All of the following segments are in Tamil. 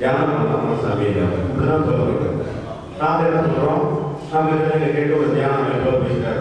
தியானம் பண்ணா மனசு அமைதியாகும் இப்படிதான் சொல்ல வேண்டும் நாம என்ன சொல்றோம் நாம என்ன கேட்டு ஒரு தியானம் எப்போ போயிருக்காரு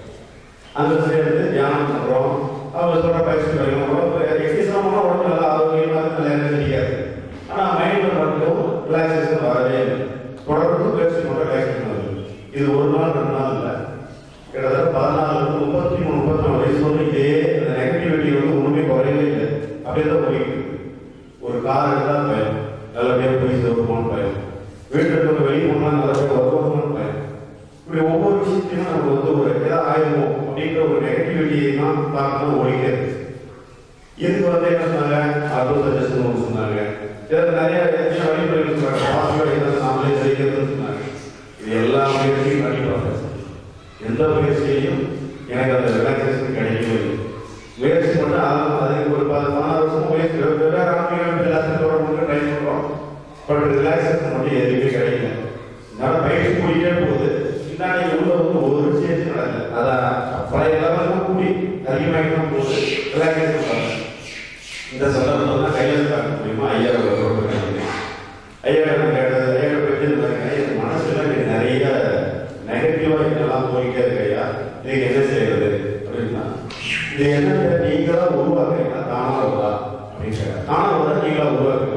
அங்க சேர்ந்து தியானம் பண்றோம் அவங்க சொல்ற பயிற்சி பண்ணுறோம் எக்ஸசைஸ் உடம்பு நல்லா ஆரோக்கியமா இருக்கு நல்லா தெரியாது ஆனா மைண்ட்ல மட்டும் ரிலாக்ஸேஷன் வரவே இல்லை தொடர்ந்து பயிற்சி மட்டும் ரிலாக்ஸேஷன் வருது இது ஒரு நாள் ரெண்டு நாள் இல்லை கிட்டத்தட்ட பதினாலுல இருந்து முப்பத்தி மூணு முப்பத்தி நாலு வயசு வரைக்கும் இதே அந்த நெகட்டிவிட்டி வந்து ஒண்ணுமே குறையவே இல்லை அப்படியே தான் போயிட்டு இருக்கு. ஒரு கார் எடுத்தால் பயம் நல்லபடியாக போய் சேர்ப்போம்னு பயம் வீட்டில் இருக்க வெளியே போனால் நல்லபடியாக வருவோம்னு பயம் இப்படி ஒவ்வொரு விஷயத்தையும் நம்ம வந்து ஒரு ஏதாவது ஆயிடுமோ அப்படின்ற ஒரு நெகட்டிவிட்டியை தான் பார்க்கணும் ஓடிட்டே இருக்கு இதுக்கு வந்து என்ன சொன்னாங்க ஆட்டோ சஜஷன் ஒன்று சொன்னாங்க இதில் நிறைய விஷயம் வழிமுறைகள் சொன்னாங்க பாசிட்டிவ் என்ன நாமளே செய்கிறதுன்னு சொன்னாங்க இது எல்லா முயற்சியும் பண்ணி பார்த்தேன் எந்த முயற்சியையும் எனக்கு அந்த ரிலாக்ஸேஷன் கிடைக்கவே இல்லை முயற்சி பண்ண அதுக்கு ஒரு பத்து பதினாறு வருஷம் முயற்சி வெவ்வேறு ஆன்மீகம் எல்லாத்தையும் மட்டும் ட்ரை பண்ணுறோம் பட் ரிலாக்ஸேஷன் மட்டும் எதுவுமே கிடைக்கல நல்ல பயிற்சி கூடிட்டே போகுது பின்னாடி உள்ள வந்து ஒரு சேஞ்ச் நடக்கல அதான் பழைய லெவலில் கூடி அதிகமாகிட்டு போகுது ரிலாக்ஸேஷன் பண்ணல இந்த சந்தர்ப்பத்தில் தான் கையில் பார்க்க முடியுமா ஐயா தொடர்பு ஐயா எனக்கு கேட்டது ஐயா பற்றி எனக்கு மனசுல எனக்கு நிறைய நெகட்டிவாக இதெல்லாம் போயிட்டே இருக்கு ஐயா இதுக்கு என்ன செய்யறது அப்படின்னா இது என்ன நீங்களா உருவாக்குறீங்களா தானா வருதா அப்படின்னு கேட்டேன் தானா வருதா நீங்களா உருவாக்குறாங்க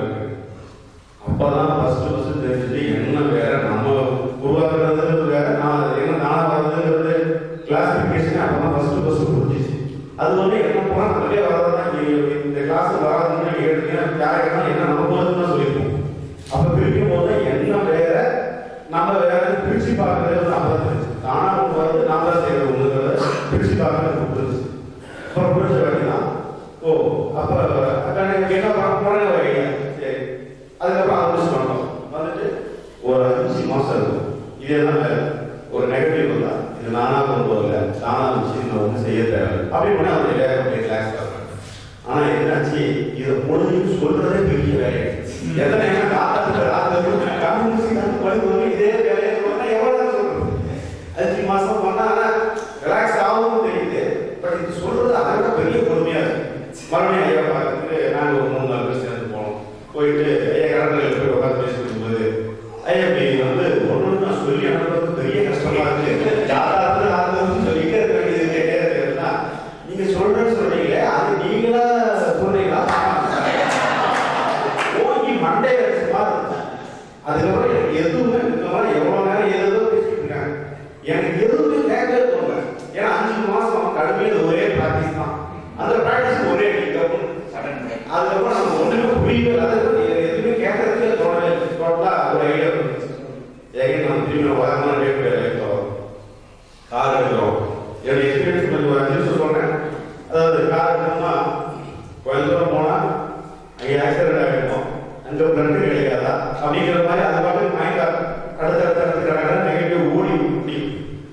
அப்பதான் ஃபர்ஸ்ட் ஃபர்ஸ்ட் தெரிஞ்சுட்டு என்ன வேற நம்ம உருவாக்குறது வேற நான் என்ன தானா வர்றதுங்கிறது கிளாசிஃபிகேஷன் அப்பதான் ஃபர்ஸ்ட் ஃபர்ஸ்ட் புரிஞ்சிச்சு அது வந்து என்ன போனா நம்மளே வரதான் இந்த கிளாஸ் வராதுன்னு கேட்டீங்கன்னா யாருக்குன்னா என்ன நம்ம போதுன்னு சொல்லியிருப்போம் அப்ப பிரிக்கும் போது என்ன வேற நம்ம வேற பிரிச்சு பார்க்கறது வந்து அப்பதான் தெரிஞ்சு தானா ஒன்று வந்து நாம தான் செய்யறது ஒண்ணுங்கிறத பிரிச்சு பார்க்கறது புரிஞ்சு அப்புறம் புரிஞ்ச வேண்டியதான் ஓ அப்ப அப்ப எனக்கு என்ன பண்ண போறேன்னு ஒரு ஐடியா சரி அதுக்கப்புறம் ஆரம்பிச்சு பண்ணோம் வந்துட்டு ஒரு அஞ்சு மாசம் இருக்கும் இதே தான் வேலை. ஒரு நெகட்டிவ் இருந்தா இது நானா கொண்டு வரல தானா வச்சு நான் வந்து செய்ய தேவை அப்படி பண்ணா அவருடைய வேலை அப்படியே ரிலாக்ஸ் ஆகும் ஆனா என்னாச்சு இதை பொழுதையும் சொல்றதே பெரிய வேலை எத்தனை நேரம் காத்தாத்துல ராத்திரி கம்யூனிஸ்ட் கண்டு படுத்து இதே வேலையை சொன்னா எவ்வளவு நேரம் சொல்றது அஞ்சு மாசம் பண்ணா ஆனா ரிலாக்ஸ் ஆகும்னு தெரியுது பட் இது சொல்றது அதை விட பெரிய பொறுமையா இருக்கு மறுபடியும் ஐயா பார்த்துட்டு நாங்க ஒரு மூணு நாலு பேர் சேர்ந்து போனோம் போயிட்டு ஐயா கடற்கரையில் போய் உட்காந்து பேசிட்டு இருக்கும்போது ஐயா இப்படி வந்து ஒன்று நான் சொல்லி அனுப்புறது பெரிய கஷ்டமா இருக்கு யாராவது யாராவது சொல்லிட்டே இருக்க வேண்டியது கேட்டே இருக்குன்னா நீங்க சொல்றேன்னு சொல்றீங்களே அது நீங்களா சொல்றீங்களா ஓங்கி மண்டே வச்ச மாதிரி இருந்துச்சு. அதுக்கப்புறம் எனக்கு எதுவுமே இந்த மாதிரி எவ்வளவு நேரம் ஏதோ பேசிட்டு இருக்காங்க எனக்கு எதுவுமே கேட்கவே தோணல ஏன்னா அஞ்சு மாசம் கடுமையில ஒரே ப்ராக்டிஸ் தான் அந்த ப்ராக்டிஸ் ஒரே அதுக்கப்புறம் அதுக்கப்புறம் நம்ம ஒண்ணுமே புரியவே இல்லை அதுக்கப்புறம் எ- எதுவுமே கேட்கறதுக்கே தோணல டோட்டலா ஒரு ஐடியா இருந்துச்சு ஏங்க நம்ம திரும்பி வளரமான ரேட் இப்போ கார் எடுக்கிறோம் என்னுடைய எக்ஸ்பீரியன்ஸ் கொஞ்சம் ஒரு அஞ்சு நிமிஷம் சொல்றேன் அதாவது கார் எடுத்தோம்னா கொஞ்ச தூரம் போனா அங்கே ஆக்சிடென்ட் ஆகிடும் அங்க பிளட் கிடைக்காதா அப்படிங்கிற மாதிரி அது பாட்டுக்கு மைண்ட் அடுத்த அடுத்த அடுத்த கடை நெகட்டிவ் ஓடி முடியும்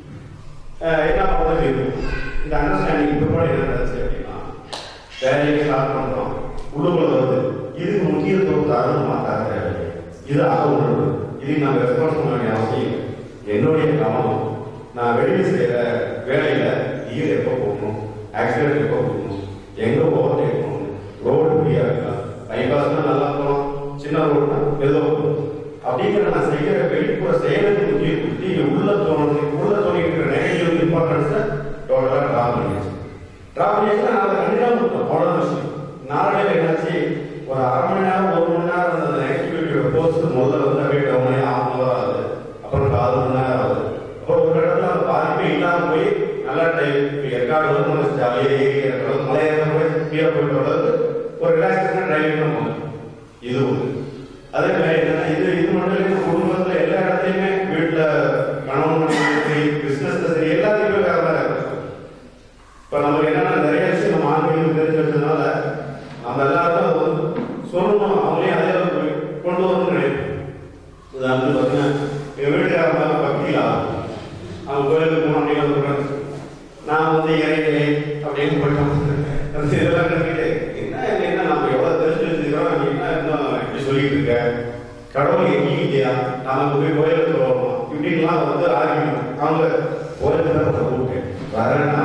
அஹ் என்ன பண்ணுறது இந்த அண்டர்ஸ்டாண்டிங் இப்போ கூட என்ன நடந்துச்சு அப்படின்னா வேலையை ஸ்டார்ட் பண்றோம் உள்ளுக்குள்ள வருது இதுக்கு முக்கியத்துவம் தரணும் மாட்டாங்க தேவை இது அக உணர்வு இதுக்கு நம்ம ரெஸ்பான்ஸ் பண்ண வேண்டிய அவசியம் இல்லை. என்னுடைய கவனம் நான் வெளியில் செய்யற வேலையில ஈர் எப்போ போகணும் ஆக்சிடென்ட் எப்போ போகணும் எங்க ஓவர் போகணும் ரோடு ஃப்ரீயா இருக்கா பைபாஸ்னா நல்லா போகலாம் சின்ன ரோடுனா ஏதோ அப்படிங்கிற நான் செய்யற வெளிப்புற செயலுக்கு முக்கியம் கொடுத்து இங்க உள்ள தோணுது உள்ள தோணிக்கிற நெகட்டிவ் இம்பார்ட்டன்ஸை டோட்டலா ட்ரா பண்ணியாச்சு ட்ரா பண்ணியாச்சுன்னா நான் அதை கண்டிப்பாக கொடுத்தோம் அவ்வளோ விஷயம் நாளையில என்னாச்சு ஒரு அரை மணி நேரம் ஒரு மணி நேரம் அந்த நெகட்டிவிட்டியோட போஸ்ட் முதல்ல வந்து அப்படியே டவுன் ஆகி ஆஃப் அன் ஹவர் ஆகுது அப்புறம் கால் மணி நேரம் ஆகுது அப்புறம் ஒரு இடத்துல அந்த பாதிப்பே இல்லாம போய் நல்லா டைம் எக்காடு வந்து நம்ம ஜாலியாக ஏறி இறக்குறது மலை ஏற போய் கீழே போயிட்டு வர்றது ஒரு ரிலாக்ஸேஷன் டிரைவிங் தான் போகுது இது ஒன்று அதே மாதிரி என்னன்னா இது இது மட்டும் இல்லை குடும்பத்துல எல்லா இடத்துலையுமே வீட்டுல கணவன் மனைவி சரி பிசினஸ்ல சரி எல்லாத்தையுமே வேற வேற இருக்கு இப்ப நமக்கு என்னன்னா நிறைய விஷயம் நம்ம ஆன்மீகம் தெரிஞ்சு வச்சதுனால நம்ம எல்லாருக்கும் அது வந்து சொல்லணும் அவங்களையும் அதே அளவுக்கு கொண்டு வரணும்னு நினைப்போம் உதாரணத்துக்கு பார்த்தீங்கன்னா எங்க வீட்டுக்கார இருந்தாலும் பக்தியில அவங்க கோயிலுக்கு போனோம் அப்படின்னு சொல்றாங்க நான் வந்து இறையிலே அப்படின்னு போயிட்டோம் அந்த இதெல்லாம் கட்டிட்டு என்ன இது என்ன நம்ம எவ்வளவு தெரிஞ்சு வச்சிருக்கிறோம் நீ என்ன இன்னும் இப்படி சொல்லிட்டு இருக்க கடவுள் எங்கேயும் இல்லையா நமக்கு போய் கோயிலுக்கு போகணும் இப்படின்லாம் வந்து ஆரம்பிக்கணும் அவங்க கோயிலுக்கு தான் கூப்பிட்டு வரேன்னா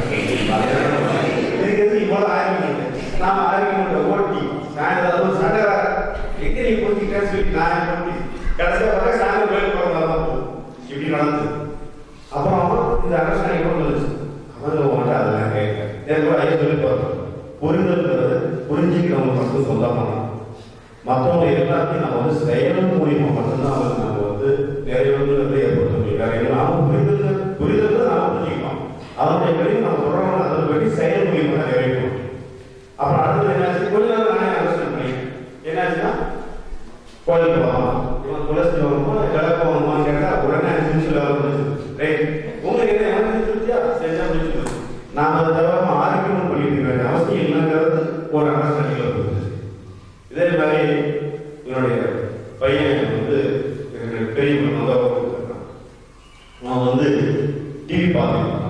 வரேன் இதுக்கு எது இவ்வளவு ஆரம்பிக்கணும் நாம ஆரம்பிக்கணும் ஓட்டி நான் ஏதாவது சண்டை எங்க நீ கொஞ்சிட்டேன்னு சொல்லி நான் என்ன பண்ணி கடைசியாக பார்த்தா சாயந்தரம் கோயில் போகிற மாதிரி தான் போகும் இப்படி நடந்தது அப்புறம் இந்த அண்டர்ஸ்டாண்டிங் கூட வந்துச்சு அவங்க உங்கள்கிட்ட அதெல்லாம் கேட்க எனக்கு கூட ஐயா சொல்லி பார்த்தோம் புரிதல்ங்கிறது புரிஞ்சுக்கிறவங்க மட்டும் சொந்தமான மற்றவங்க எல்லாத்தையும் நம்ம வந்து செயல் மூலியமா மட்டும்தான் வந்து நம்ம வந்து நிறைவேறுங்கிறத ஏற்படுத்த முடியும் வேற என்ன நாம புரிதல் புரிதல் தான் நாம புரிஞ்சுக்கணும் அதனுடைய வெளியே நம்ம சொல்றோம் அதன் வெளி செயல் மூலியமா தான் நிறைவேற்றணும் அப்புறம் அடுத்தது என்னாச்சு கொஞ்ச நேரம் நானே அண்டர்ஸ்டாண்ட் பண்ணி என்னாச்சுன்னா கோயிலுக்கு போகலாம் இவன் துளசி வருமா கிழக்கு வருமான்னு கேட்டா உடனே அஞ்சு நிமிஷம் வேலை முடிஞ்சது ரைட் உங்களுக்கு என்ன எனக்கு திருப்தியா செஞ்சா முடிஞ்சது நாம அதை தவிர ஆரோக்கியம் பண்ணிட்டு இருக்க வேண்டிய அவசியம் இல்லைங்கிறது ஒரு அண்டர்ஸ்டாண்டிங்ல இருக்குது இதே மாதிரி என்னுடைய பையன் வந்து எனக்கு பெரிய மகன் வந்து அவர் இருக்கான். அவன் வந்து டிவி பார்த்துட்டு இருந்தான்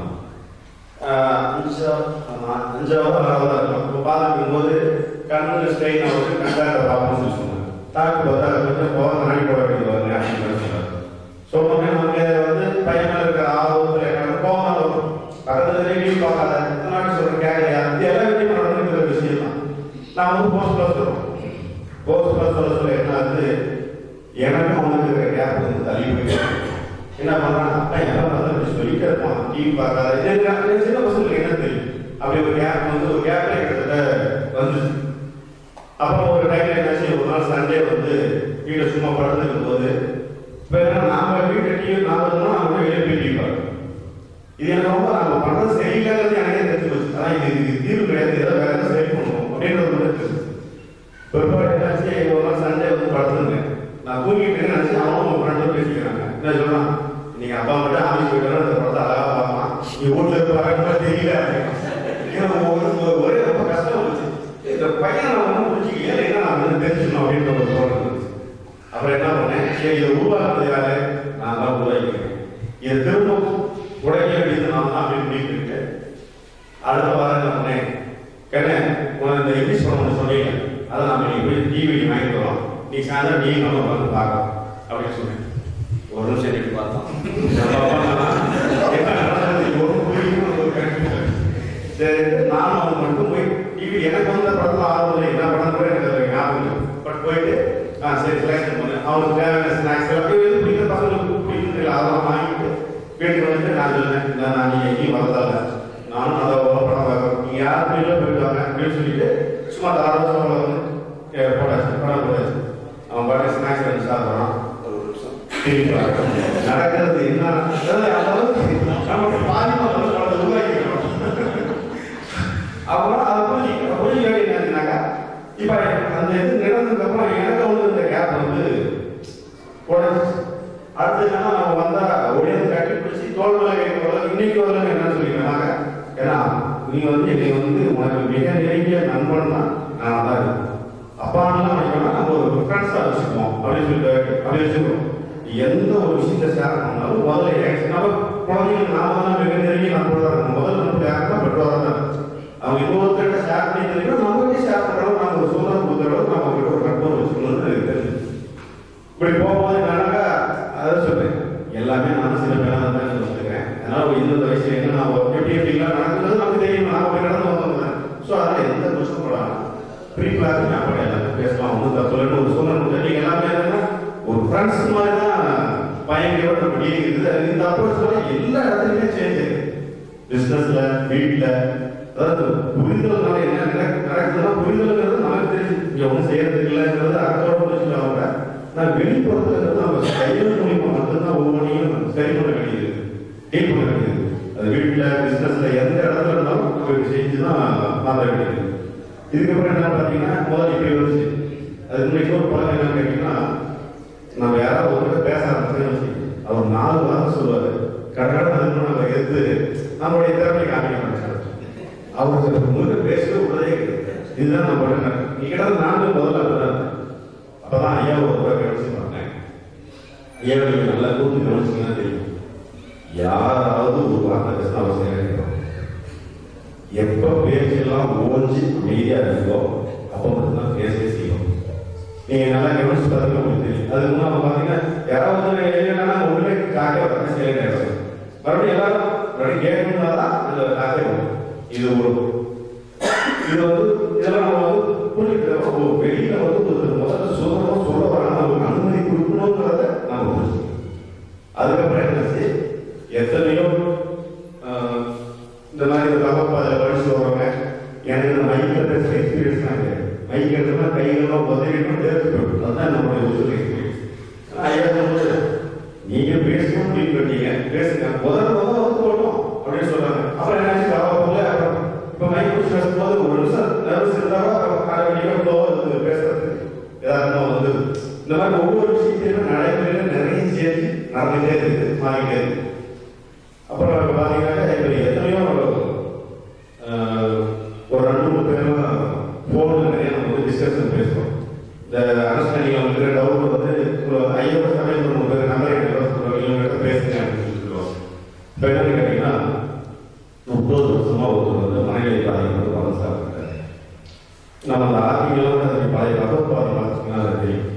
ஆஹ் அஞ்சா- ஆமா, அஞ்சாவது ஆறாவது இருக்கும் இப்போ பார்த்துட்டு போது கண்ணு ஸ்ட்ரெயின் ஆகுது கண்டாக பார்க்கணும்னு சொன்னாங்க டாக்டர் பார்த்தா கொஞ்சம் போக நாடி போட வேண்டியது வருங்க அப்படின்னு சொன்னாங்க சொன்னோடனே நமக்கு வந்து பையன் மேல இருக்கிற ஆர்வத்தில் என்ன கோபம் வரும் பக்கத்துல டிவி பார்க்காத எத்தனை நாள் சொல்றேன் கேட்கலையா இது எல்லா வீட்டையும் நடந்துக்கிற விஷயம் தான் நான் வந்து போஸ்ட் கிளாஸ் சொல்றோம் போஸ்ட் கிளாஸ் சொல்ல சொல்ல என்ன ஆகுது எனக்கும் அவனுக்கு இருக்கிற கேப் வந்து தள்ளி போயிடுச்சு என்ன பண்றான் அப்பா என்ன பண்றது சொல்லிட்டே இருப்பான் டிவி பார்க்காத இது என்ன- சின்ன பசங்களுக்கு என்ன தெரியும் அப்படி ஒரு கேப் வந்து ஒரு கேப்ல கிட்டத்தட்ட வந்துச்சு அப்புறம் ஒரு டைம்ல என்னாச்சு ஒரு நாள் சண்டே வந்து வீட்டை சும்மா படுத்துருக்கும் போது இப்போ என்ன நாம வீட்டை டிவி நாம இருந்தோம் அவங்க வெளியே போய் டிவி பார்க்கணும் இது எனக்கு ரொம்ப நம்ம பண்றது சரியில்லைங்கிறது எனக்கே தெரிஞ்சு போச்சு அதான் இது இது தீர்வு கிடையாது ஏதோ வேற எதாவது சரி பண்ணணும் அப்படின்றது மட்டும் தெரிஞ்சு பிற்பாடு என்னாச்சு ஒரு நாள் சண்டே வந்து படுத்துருந்தேன் நான் தூங்கிட்டு இருக்கேன்னு நினைச்சு அவனும் உங்க ஃப்ரெண்டும் பேசிக்கிறாங்க என்ன சொல்றான் நீங்க அப்பா மட்டும் ஆஃபீஸ் போயிட்டு அந்த படத்தை அழகா பார்க்கலாம் நீ வீட்டுல இருக்க பாருங்க தெரியல எனக்கு ஒரு ஒரு- ஒரே ரொம்ப கஷ்டம் வந்துச்சு இந்த பையனை நான் ஒன்றும் புரிஞ்சுக்கல என்ன நான் வந்து தெரிஞ்சுக்கணும் அப்படின்ற ஒரு தோணல் இருந்துச்சு அப்புறம் என்ன பண்ணேன் சரி இதை உருவாக்குறது யாரு நான் தான் உருவாக்கிக்கிறேன் இதை திரும்ப உடைக்க வேண்டியது நான் தான் அப்படின்னு முடிக்கிட்டு அடுத்த வாரம் என்ன பண்ணேன் கண்ணே உனக்கு இந்த இங்கிலீஷ் படம் ஒன்று சொன்னீங்க அதை நம்ம நீ போய் டிவி வாங்கிட்டு வரோம் நீ சாயந்தரம் டிவி நம்ம உட்காந்து பார்க்கலாம் அப்படின்னு சொன்னேன் ஒரு நிமிஷம் எனக்கு பார்த்தோம் நம்ம அப்பா அம்மா, என்ன நடந்தது? ஒரு புரியும் ஒரு confusion. சரி நானும் அவங்க மட்டும் போய் டிவி எனக்கு வந்த படத்துல ஆர்வம் இல்லை என்ன படம் கூட எனக்கு அது ஞாபகம் இல்லை பட் போயிட்டு ஆ சரி செலக்ஷன் பண்ணேன் அவனுக்கு தேவையான ஸ்நாக்ஸ் எல்லாம் எது பிடிக்கிற பசங்களுக்கு பிடிக்கிறது அதெல்லாம் வாங்கிட்டு வீட்டுக்கு வந்துட்டு நான் சொன்னேன் இல்லை நான் நீ எங்கேயும் வரதால நானும் அதை ஒரு படம் பார்க்குறேன் நீங்கள் யார் வெளியில் போயிட்டு வாங்க அப்படின்னு சொல்லிட்டு சும்மா தாராளமாக வந்து ஏ, போட்டாச்சு படம் போட்டாச்சு அவன் பாட்டு ஸ்நாக்ஸ் வந்து சாப்பிட்றான் ஒரு நிமிஷம் திரும்பி பார்க்கறான். நடக்கிறது என்ன அதாவது அந்த அளவுக்கு நமக்கு பாதிப்பு நம்ம உருவாக்கிக்கிறோம் அப்புறம் அதை புரிஞ்சு புரிஞ்சு என்னன்னாக்கா இப்போ அந்த இது நடந்ததுக்கு அப்புறம் எனக்கு வந்து இந்த கேப் வந்து உடஞ்சிச்சு அடுத்து என்னன்னா நம்ம வந்தா ஒளியது கட்டி பிடிச்சி தோல் மேல கேட்கறோம் இன்னைக்கு வரல என்ன சொல்லிக்கிறாங்க ஏன்னா நீ வந்து என்னை வந்து உனக்கு மிக நெருங்கிய நண்பன் தான் நான் தான் இருக்கேன் அப்பான்லாம் நினைக்கணும் நம்ம ஒரு ஃப்ரெண்ட்ஸாக வச்சுக்குவோம் அப்படின்னு சொல்லிட்டு அப்படி வச்சுக்கிறோம் எந்த ஒரு விஷயத்தை ஷேர் பண்ணாலும் முதல்ல எனக்கு நம்ம குழந்தைங்களுக்கு நாம தான் மிக நெருங்கிய நண்பர்களாக இருக்கணும் முதல்ல நமக்கு யாருன்னா பெற்றோராக தான் இருக்கும். அவங்க இன்னொருத்தர்கிட்ட ஷேர் பண்ணி தெரியும் நம்ம கிட்டே ஷேர் பண்ணுறோம் நம்ம ஒரு சுதந்திரம் கொடுக்குற அளவுக்கு நம்ம கிட்ட ஒரு நட்பு வச்சுக்கணும்னு எனக்கு தெரிஞ்சு இப்படி போகும்போது என்னன்னாக்கா அதை சொல்றேன் எல்லாமே நானும் சில பேராக தான் சொல்லிருக்கேன் அதனால இந்த வயசுல என்ன நான் எப்படி எப்படிலாம் நடக்குது நமக்கு தெரியும் நான் போய் நடந்து வந்தவங்க ஸோ அதனால எந்த பிரச்சனை போடாமல் ப்ரீ கிளாஸ் ஞாபகம் எல்லாமே பேசலாம் ஒன்றும் தப்பு இல்லைன்னு ஒரு சூழ்நிலை கொடுத்து நீங்கள் எல்லாமே என்னன்னா ஒரு ஃப்ரெண்ட்ஸ் மாதிரி தான் பையன்களோட நம்ம டீலிங் இருக்குது அது இந்த அப்ரோச் எல்லா இடத்துலையுமே சேஞ்ச் ஆகுது பிஸ்னஸ்ல வீட்டில் அதாவது புரிதல்னால என்ன நடக்கு- நடக்குதுன்னா புரிதல்ங்கிறது நமக்கு தெரிஞ்சு இங்க ஒன்றும் செய்யறதுக்கு இல்லைங்கிறது அடுத்தோட புரிஞ்சுக்கலாம் நான் வெளிப்புறத்துங்கிறது நம்ம செயல் மூலியமா மட்டும்தான் ஒவ்வொன்றையும் சரி பண்ண வேண்டியது டீல் பண்ண வேண்டியது அது வீட்டில் பிஸ்னஸ்ல எந்த இடத்துல இருந்தாலும் நம்ம இப்படி செஞ்சு தான் மாற்ற வேண்டியது இதுக்கப்புறம் என்ன பார்த்தீங்கன்னா முதல்ல இப்படி வந்துச்சு அதுக்கு முன்னாடி இன்னொரு பழக்கம் என்னன்னு கேட்டீங்கன்னா நம்ம யாராவது ஒருத்தர் பேச ஆரம்பிச்சோம்னு அவர் நாலு வாரம் சொல்லுவாரு கடற்கடை அதுக்கு நம்ம எடுத்து நம்மளுடைய திறமையை காமிக்க ஆரம்பிச்சாரு அவருக்கு முழுக்க பேசவே விடவே கிடையாது இதுதான் நம்ம பண்ணுங்க நீ கிட்ட நானும் முதல்ல அப்படிதான் இருந்தேன். அப்பதான் ஐயா ஒரு முறை கவனிச்சு பார்த்தேன் ஐயா நீங்க நல்லா கூட்டு கவனிச்சீங்கன்னா தெரியும் யாராவது ஒரு வார்த்தை பேசினா அவசியம் கிடைக்கும் எப்ப பேச்செல்லாம் ஓஞ்சி அமைதியா இருக்கோ அப்போ மட்டும்தான் பேசவே செய்யும் நீங்க நல்லா கவனிச்சு பாருங்க உங்களுக்கு தெரியும் அதுக்கு முன்னாடி பாத்தீங்கன்னா யாராவது இல்லைன்னா உள்ள காக்கே வர செயல் நேரம் மறுபடியும் எல்லாரும் மறுபடியும் கேட்கணும்னா தான் அந்த காக்கே வரும் இது ஒரு இது வந்து இதெல்லாம் நம்ம வந்து புரிஞ்சுக்கிறோம் ஓ வெளியில வந்து ஒரு முதல்ல சுதந்திரமா சொல்ல இந்த மாதிரி ஒவ்வொரு விஷயத்தையும் நடைமுறையில நிறைய சேர்த்து நடந்துட்டே இருக்குது மாறிட்டே இருக்கு அப்புறம் இப்ப பாத்தீங்கன்னா இப்ப எத்தனையோ ஆஹ், ஒரு ரெண்டு மூணு பேரும் ஃபோனில் நிறைய நம்ம வந்து டிஸ்கஷன் பேசுவோம் இந்த அண்டர்ஸ்டாண்டிங் அவங்க டவுட் வந்து ஐயோ சமையல் மூணு பேர் நம்பர் சொல்லுவாங்க இவங்க பேசுங்க அப்படின்னு சொல்லுவோம் இப்போ என்னன்னு கேட்டீங்கன்னா முப்பது வருஷமா ஒருத்தர் வந்து மனைவி பாதிக்கப்பட்டு வளர்ந்து சாப்பிட்டாரு நம்ம அந்த ஆர்டிகளோட பழைய பகவத்பாதை பார்த்தீங்கன்னா அது தெரியும்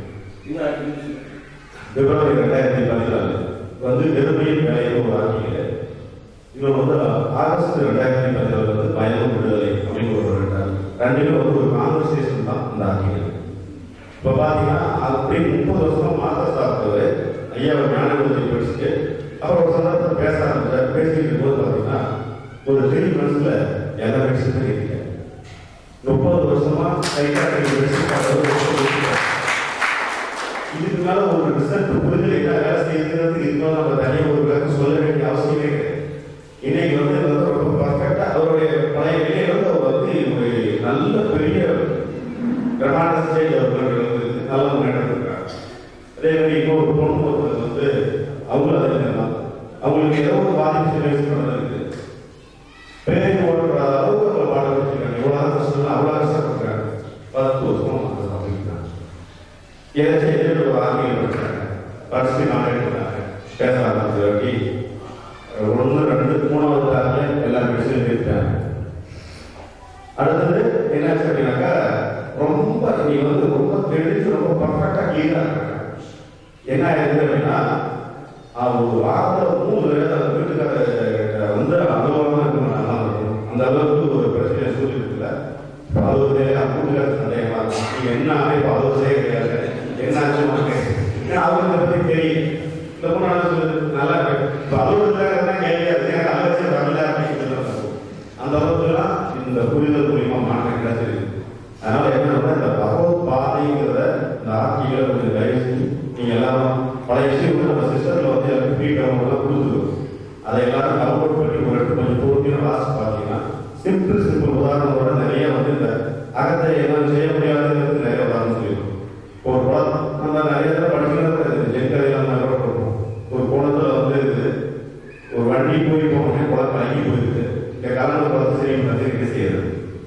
பிப்ரவரி ரெண்டாயிரத்தி பதினாலு வந்து வெறுமையின் வேலையை ஒரு ஆர்டிக்கல் இன்னொன்று வந்து ஆகஸ்ட் ரெண்டாயிரத்தி பதினாலு வந்து பயணம் விடுதலை அப்படின்னு ஒரு ரெண்டாரு ரெண்டுமே வந்து ஒரு கான்வர்சேஷன் தான் இந்த ஆர்டிக்கல் இப்போ பார்த்தீங்கன்னா அப்படி முப்பது வருஷமா மாதம் சாப்பிட்டவர் ஐயா ஞான விடுதலை படிச்சுட்டு அப்புறம் ஒரு சந்தர்ப்பத்தில் பேச ஆரம்பிச்சார் பேசிட்டு இருக்கும்போது பார்த்தீங்கன்னா ஒரு த்ரீ மந்த்ஸ்ல எல்லா மெடிசனும் இருக்கேன் முப்பது வருஷமா கைகாட்டி மெடிசன் பார்த்தவர் இதுக்கு மேல ஒரு ரிசல்ட் புரிதல் என்ன வேலை செய்யுதுங்கிறது இதுக்கு மேல நம்ம தனியாக ஒரு விளக்கம் சொல்ல வேண்டிய அவசியமே கிடையாது இன்னைக்கு வந்து இது வந்து ரொம்ப பர்ஃபெக்டா அவருடைய பழைய நிலையை வந்து அவர் வந்து ஒரு நல்ல பெரிய பிரமாண்ட ஸ்டேஜ் அவர்கள் வந்து நல்ல முன்னேற்றம் இருக்காங்க அதே மாதிரி இன்னொரு பொண்ணு ஒருத்தர் வந்து அவங்களும் அதே மாதிரி தான் அவங்களுக்கு ஏதோ ஒரு பாதிப்பு சில வயசு நடந்திருக்கு பேருக்கு ஓடுற அளவுக்கு அவங்க பாட வச்சிருக்காங்க இவ்வளவு கஷ்டம் அவ்வளவு கஷ்டப்படுறாங்க பத்து வருஷம் அந்த சமைக்கிறாங்க ஏதாச்சும் எதிர்ப்பு ஒரு ஆர்மியில் படிச்சாங்க படிச்சுட்டு நாலேஜ் பண்ணாங்க பேச ஆரம்பிச்சு ஒன்று ரெண்டு மூணாவது கிளாஸ்ல எல்லா விஷயம் இருக்காங்க அடுத்தது என்னாச்சு அப்படின்னாக்கா ரொம்ப நீ வந்து ரொம்ப தெளிச்சு ரொம்ப பர்ஃபெக்டா கிளீனா இருக்காங்க என்ன ஆயிடுது அப்படின்னா அவன் ஒரு வாரத்தில் மூணு தடவை அந்த வீட்டுக்கார வந்து அனுபவமா இருக்கணும் நல்லா இருக்கணும் அந்த அளவுக்கு ஒரு பிரச்சனை சூழ்நிலை அது கூட்டுக்கார சந்தேகமா இருக்கும் நீங்க என்ன இப்போ அது கிடையாது என்னாச்சு உனக்கு ஏன்னா அவருக்கு அதை பத்தி தெரியும் இந்த பொண்ணு என்ன சொல்லுது நல்லா இருக்கு இப்போ அலுவலகத்துல தான் கேள்வி அது எனக்கு அலட்சியம் வரல அப்படின்னு சொல்லுவாங்க அந்த அளவுக்குலாம் இந்த புரிதல் மூலியமா மாற்றம் கிடைச்சிருக்கு அதனால என்னன்னா இந்த பகவத் பாதைங்கிறத இந்த ஆட்சிகளை கொஞ்சம் தயவு செஞ்சு நீங்க எல்லாரும் பழைய விஷயம் வந்து நம்ம சிஸ்டர்ல வந்து எனக்கு ஃப்ரீ டவுன்லாம் கொடுத்துருக்கோம் அதை எல்லாரும் டவுன்லோட் பண்ணி ஒரு இடத்துல கொஞ்சம் பொறுமையாக வாசி பார்த்தீங்கன்னா சிம்பிள் சிம்பிள் உதாரணத்தோட நிறைய வந்து இந்த அகத்தை எல்லாம் செய்ய முடியாதுங்கிறது நிறைய உதாரணம் சொல்லியிருக்கோம் ஒரு குளம் நம்ம நிறைய தடவை படிக்கிறது ஜென்கதையெல்லாம் நிறைய கொடுப்போம் ஒரு குளத்துல வந்து இது ஒரு வண்டி போய் போனோடனே குளம் கலங்கி போயிருக்கு இந்த காலம் குளத்தை சரி பண்ணி என்ன செய்யறது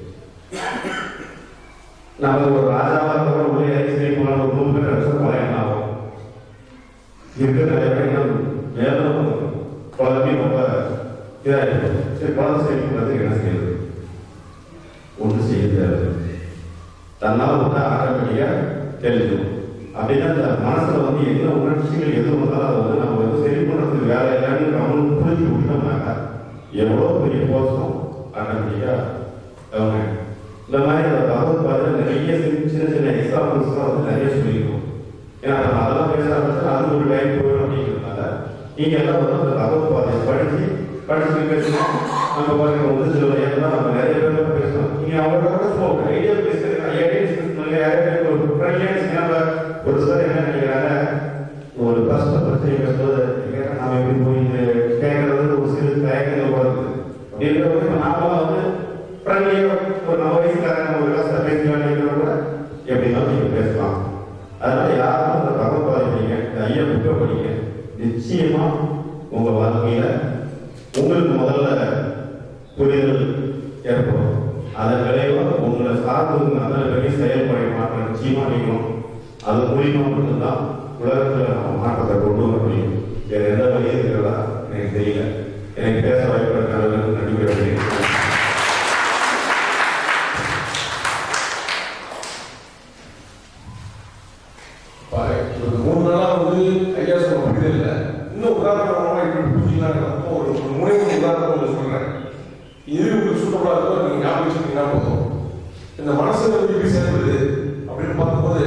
நம்ம ஒரு ராஜாவா இருக்கிற உள்ளே இறங்கி சரி போன ஒரு நூறு பேர் அடிச்சா குளம் என்ன ஆகும் இருக்கிற நிறைய பேர் என்ன வேதம் குழந்தை ரொம்ப இதாகிடும் சரி குளத்தை சரி பண்ணுறதுக்கு என்ன செய்யறது ஒன்று செய்ய தேவை தன்னால் வந்து ஆட்டோமேட்டிக்காக தெரிஞ்சிடும் அப்படின்னா இந்த மனசுல வந்து என்ன உணர்ச்சிகள் எது வந்தாலும் அதை வந்து நம்ம வந்து சரி பண்றதுக்கு வேலை இல்லைன்னு கவனம் புரிஞ்சு விட்டோம்னாக்கா எவ்வளோ பெரிய கோஷம் ஆட்டோமேட்டிக்கா அவங்க இந்த மாதிரி அந்த பகவத் பாதையில் நிறைய சின்ன சின்ன சின்ன எக்ஸாம்பிள்ஸ்லாம் வந்து நிறைய சொல்லியிருக்கோம் ஏன்னா நம்ம அதெல்லாம் பேச ஆரம்பிச்சா அது ஒரு டைம் போயிடும் அப்படிங்கிறதுனால நீங்க எல்லாம் வந்து அந்த பகவத் பாதையை படிச்சு படிச்சு பேசணும் நம்ம பாருங்க வந்து சில ஏன்னா நம்ம நிறைய பேர் பேசணும் நீங்க அவங்களோட கூட சும்மா ஐடியா பேசுறது ஐடியா டிஸ்கஸ் பண்ணுங்க ஒரு ஃப்ரெண்ட்லியாக நம்ம ஒரு சார் என்ன நினைக்கிறாங்க ஒரு கஷ்ட பிரச்சனை பேசும்போது கேட்டா நாம எப்படி போய் இது கேட்கறது ஒரு சிறு தயக்கங்கள் வருது இருக்கிறவங்க நாமெல்லாம் வந்து ஃப்ரெண்ட்லியாக ஒரு நம்ம வயசுக்காரங்க ஒரு கஷ்டம் பேசலாம் கூட எப்படினாலும் நீங்க பேசலாம் அதனால யாரும் அந்த பகவத்பாதை படிங்க இந்த ஐயா புக்கை படிங்க நிச்சயமா உங்க வாழ்க்கையில உங்களுக்கு முதல்ல புரிதல் ஏற்படும் அதன் விளைவா உங்களை சார்ந்து நல்ல பெரிய செயல்முறை மாற்றம் நிச்சயமா நிற்கும் அது மூலியமா மட்டும்தான் உலகத்துல நம்ம மாற்றத்தை கொண்டு வர முடியும் வேற எந்த வழியும் இருக்கிறதா எனக்கு தெரியல எனக்கு பேச வாய்ப்பு நன்றி கூறுகிறேன். பாரு, ஒரு மூணு நாளா வந்து ஐயா சொல்ல புரியுது இல்லை இன்னும் உதாரணமா இப்படி புரிஞ்சுக்கலாம் ஒரு ஒரு முனை உதாரணம் உங்களுக்கு சொல்றேன் இது உங்களுக்கு சூட்டபுளா இருக்கோ நீங்க ஞாபகம் வச்சுக்கிட்டீங்கன்னா போதும் இந்த மனசு வந்து எப்படி செயல்படுது அப்படின்னு பார்க்கும்போது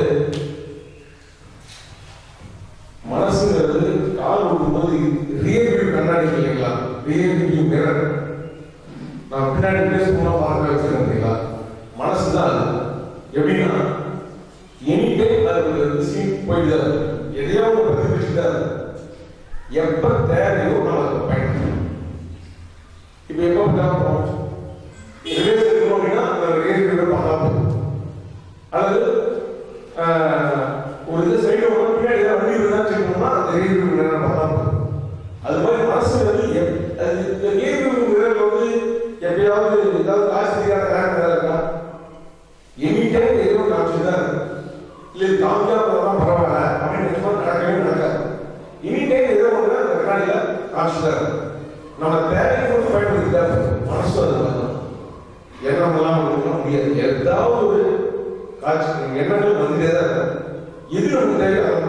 மனசுங்கிறது கால் விடும்போது ரியல் வியூ கண்ணாடி இல்லைங்களா ரியல் வியூ மிரர் நான் பின்னாடி பேஸ் போனா பார்க்க வச்சிருக்கீங்களா மனசு தான் அது எப்படின்னா எனி டைம் அது ஒரு சீன் போயிட்டு தான் இருக்கு. எதையோ ஒரு பிரதிபலிச்சுட்டு தான் இருக்கு. எப்ப தேவையோ நம்ம அதை பயன்படுத்தணும் இப்போ எப்போ தேவைப்படும் ரிலேஸ் இருக்கணும் அப்படின்னா அந்த ரிலேஸ் பார்த்தா போதும் அல்லது ஆஹ், ஒரு இது சைடு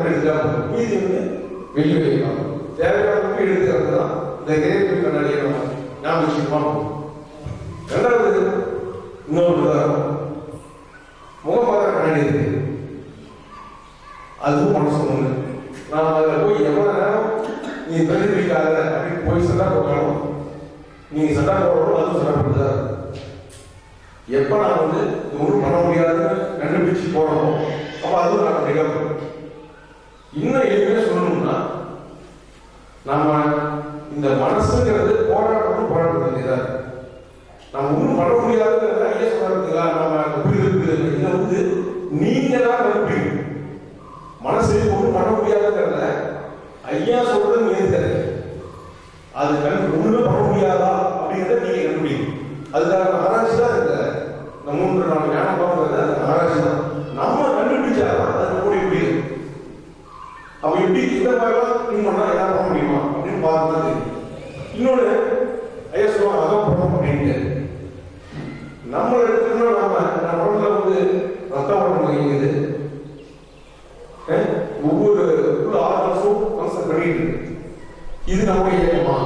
மட்டும் எடுத்துட்டா போதும் மீதி வந்து வெளியே வைக்கலாம் தேவையான மட்டும் எடுத்துக்கிறது தான் இந்த ரேடியோ கண்ணாடியை நம்ம ஞாபகம் வச்சுக்கமா ரெண்டாவது இன்னொரு உதாரணம் முகப்பாத கண்ணாடி இருக்கு அதுவும் பண்ண சொன்னாங்க நான் அதில் போய் எவ்வளோ நேரம் நீ பிரதிபலிக்காத அப்படின்னு போய் சண்டை போட்டாலும் நீங்க சண்டை போடுறோம் அதுவும் சண்டை போடுதா எப்போ நான் வந்து இது ஒன்றும் பண்ண முடியாதுன்னு கண்டுபிடிச்சு போடணும் அப்போ அதுவும் நான் நிகழ்வு இன்னும் எளிமையாக சொல்லணும்னா நம்ம இந்த மனசுங்கிறது போராட்டமும் போராட்டம் இல்லையா நம்ம ஒன்றும் பண்ண முடியாதுங்கிறத ஐயா சொல்றதுங்களா நம்ம அந்த புரிதல் இதை வந்து நீங்க தான் கண்டுபிடிக்கணும் மனசு ஒன்றும் பண்ண முடியாதுங்கிறத ஐயா சொல்றது ஏற்கிறது அது கண் ஒண்ணுமே பண்ண முடியாதா அப்படிங்கிறத நீங்க கண்டுபிடிக்கணும் அதுக்கான ஆராய்ச்சி தான் இந்த இந்த மூன்று நாலு ஞானம் பார்க்கறது அந்த ஆராய்ச்சி தான் நம்ம கண்டுபிடிச்சாதான் அது நம்முடைய முடியும் அப்ப எப்படி இந்த மாதிரிலாம் திங்க் பண்ணா என்ன பண்ண முடியுமா அப்படின்னு பார்த்து தெரியும் இன்னொன்று ஐயா சொல்லுவாங்க அகப்படம் அப்படின்ட்டு நம்ம எடுத்துக்கணும் நம்ம நம்ம உடம்புல வந்து ரத்த ஓட்டம் இயங்குது அஹ் ஒவ்வொரு உள்ள ஆர்கன்ஸும் ஃபங்க்ஷன் பண்ணிட்டு இருக்கு இது நம்முடைய இயக்கமா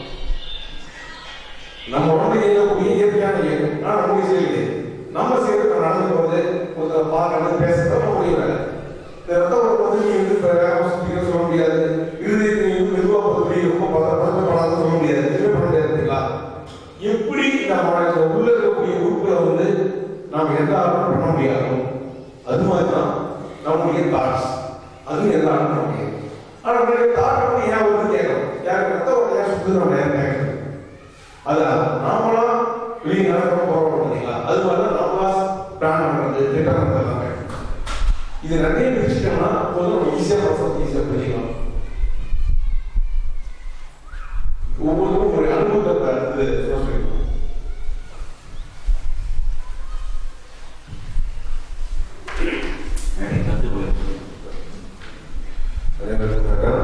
நம்ம உடம்பு இயக்கக்கூடிய இயற்கையான இயக்கம் ஆனா நம்முடைய செயல் நம்ம செய்யறது நடந்து போறது ஒருத்தர் பார்க்கறது பேசுறது நம்முடைய வேலை இந்த ரத்த ஓட்டம் வந்து நீ வந்து வேகமா சுத்திக்க சொல்ல முடியாது இறுதிக்கு நீ வந்து மெதுவா போய் ரொம்ப பதப்படாத சொல்ல முடியாது எதுவுமே பண்ண முடியாது இல்லைங்களா? எப்படி நம்ம இந்த உள்ள இருக்கக்கூடிய உறுப்புகளை வந்து நாம் எந்த ஆர்வம் பண்ண முடியாதோ அது மாதிரி தான் நம்முடைய தாட்ஸ் அது எந்த ஆர்வம் பண்ண முடியாது ஆனா நம்மளுடைய தாட் வந்து ஏன் வந்து கேட்கணும் யாருக்கு ரத்த ஓட்டம் ஏன் சுத்து நம்ம ஏன் கேட்கணும் அதான் நாமளா வெளியே நடக்க போறோம் பார்த்தீங்களா அது மாதிரி தான் நாமளா பிளான் பண்றது திட்டம் பண்றது இது நிறைய பிரிச்சுட்டோம்னா போதும் நம்ம ஈஸியாக ப்ராசஸ் ஈஸியாக புரிஞ்சுக்கலாம் ஒவ்வொருத்தரும் ஒரு அனுபவத்தை அது சொல்லிருக்கோம் கத்து போயிருக்கு அதே மாதிரி சொன்னாக்கா,